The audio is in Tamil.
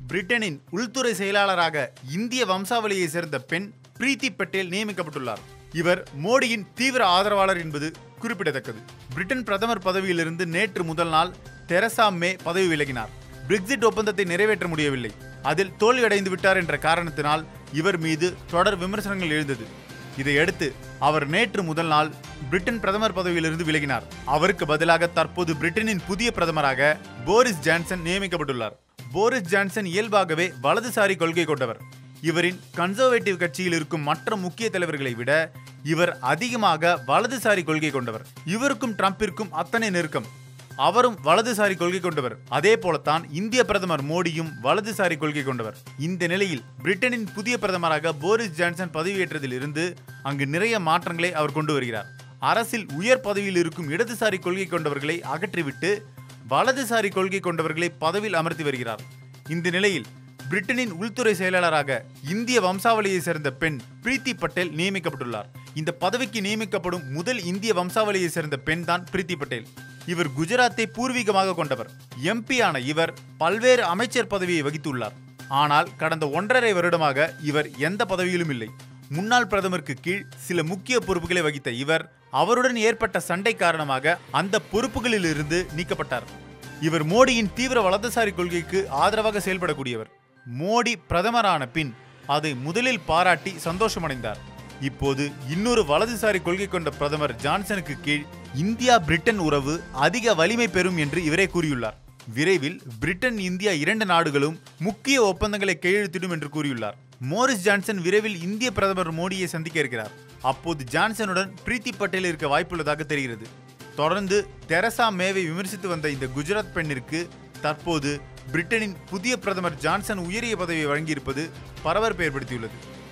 பிரிட்டனின் உள்துறை செயலாளராக இந்திய வம்சாவளியை சேர்ந்த பெண் பிரீத்தி பட்டேல் நியமிக்கப்பட்டுள்ளார் இவர் மோடியின் தீவிர ஆதரவாளர் என்பது குறிப்பிடத்தக்கது பிரிட்டன் பிரதமர் பதவியிலிருந்து நேற்று முதல் நாள் தெரசா மே பதவி விலகினார் பிரெக்சிட் ஒப்பந்தத்தை நிறைவேற்ற முடியவில்லை அதில் தோல்வியடைந்து விட்டார் என்ற காரணத்தினால் இவர் மீது தொடர் விமர்சனங்கள் எழுந்தது இதையடுத்து அவர் நேற்று முதல் நாள் பிரிட்டன் பிரதமர் பதவியிலிருந்து விலகினார் அவருக்கு பதிலாக தற்போது பிரிட்டனின் புதிய பிரதமராக போரிஸ் ஜான்சன் நியமிக்கப்பட்டுள்ளார் போரிஸ் ஜான்சன் இயல்பாகவே வலதுசாரி கொள்கை கொண்டவர் இவரின் கன்சர்வேட்டிவ் கட்சியில் இருக்கும் மற்ற முக்கிய தலைவர்களை விட இவர் அதிகமாக வலதுசாரி கொள்கை கொண்டவர் இவருக்கும் ட்ரம்பிற்கும் அத்தனை நெருக்கம் அவரும் வலதுசாரி கொள்கை கொண்டவர் அதே போலத்தான் இந்திய பிரதமர் மோடியும் வலதுசாரி கொள்கை கொண்டவர் இந்த நிலையில் பிரிட்டனின் புதிய பிரதமராக போரிஸ் ஜான்சன் பதவியேற்றதில் இருந்து அங்கு நிறைய மாற்றங்களை அவர் கொண்டு வருகிறார் அரசில் உயர் பதவியில் இருக்கும் இடதுசாரி கொள்கை கொண்டவர்களை அகற்றிவிட்டு வலதுசாரி கொள்கை கொண்டவர்களை பதவியில் அமர்த்தி வருகிறார் இந்த நிலையில் பிரிட்டனின் உள்துறை செயலாளராக இந்திய வம்சாவளியை சேர்ந்த பெண் பிரீத்தி பட்டேல் நியமிக்கப்பட்டுள்ளார் இந்த பதவிக்கு நியமிக்கப்படும் முதல் இந்திய வம்சாவளியை சேர்ந்த பெண் தான் பிரீத்தி பட்டேல் இவர் குஜராத்தை பூர்வீகமாக கொண்டவர் எம்பி ஆன இவர் பல்வேறு அமைச்சர் பதவியை வகித்துள்ளார் ஆனால் கடந்த ஒன்றரை வருடமாக இவர் எந்த பதவியிலும் இல்லை முன்னாள் பிரதமருக்கு கீழ் சில முக்கிய பொறுப்புகளை வகித்த இவர் அவருடன் ஏற்பட்ட சண்டை காரணமாக அந்த பொறுப்புகளில் இருந்து நீக்கப்பட்டார் இவர் மோடியின் தீவிர வலதுசாரி கொள்கைக்கு ஆதரவாக செயல்படக்கூடியவர் மோடி பிரதமரான பின் அதை முதலில் பாராட்டி சந்தோஷமடைந்தார் இப்போது இன்னொரு வலதுசாரி கொள்கை கொண்ட பிரதமர் ஜான்சனுக்கு கீழ் இந்தியா பிரிட்டன் உறவு அதிக வலிமை பெறும் என்று இவரே கூறியுள்ளார் விரைவில் பிரிட்டன் இந்தியா இரண்டு நாடுகளும் முக்கிய ஒப்பந்தங்களை கையெழுத்திடும் என்று கூறியுள்ளார் மோரிஸ் ஜான்சன் விரைவில் இந்திய பிரதமர் மோடியை சந்திக்க இருக்கிறார் அப்போது ஜான்சனுடன் பிரீத்தி பட்டேல் இருக்க வாய்ப்புள்ளதாக தெரிகிறது தொடர்ந்து தெரசா மேவை விமர்சித்து வந்த இந்த குஜராத் பெண்ணிற்கு தற்போது பிரிட்டனின் புதிய பிரதமர் ஜான்சன் உயரிய பதவியை வழங்கியிருப்பது பரபரப்பை ஏற்படுத்தியுள்ளது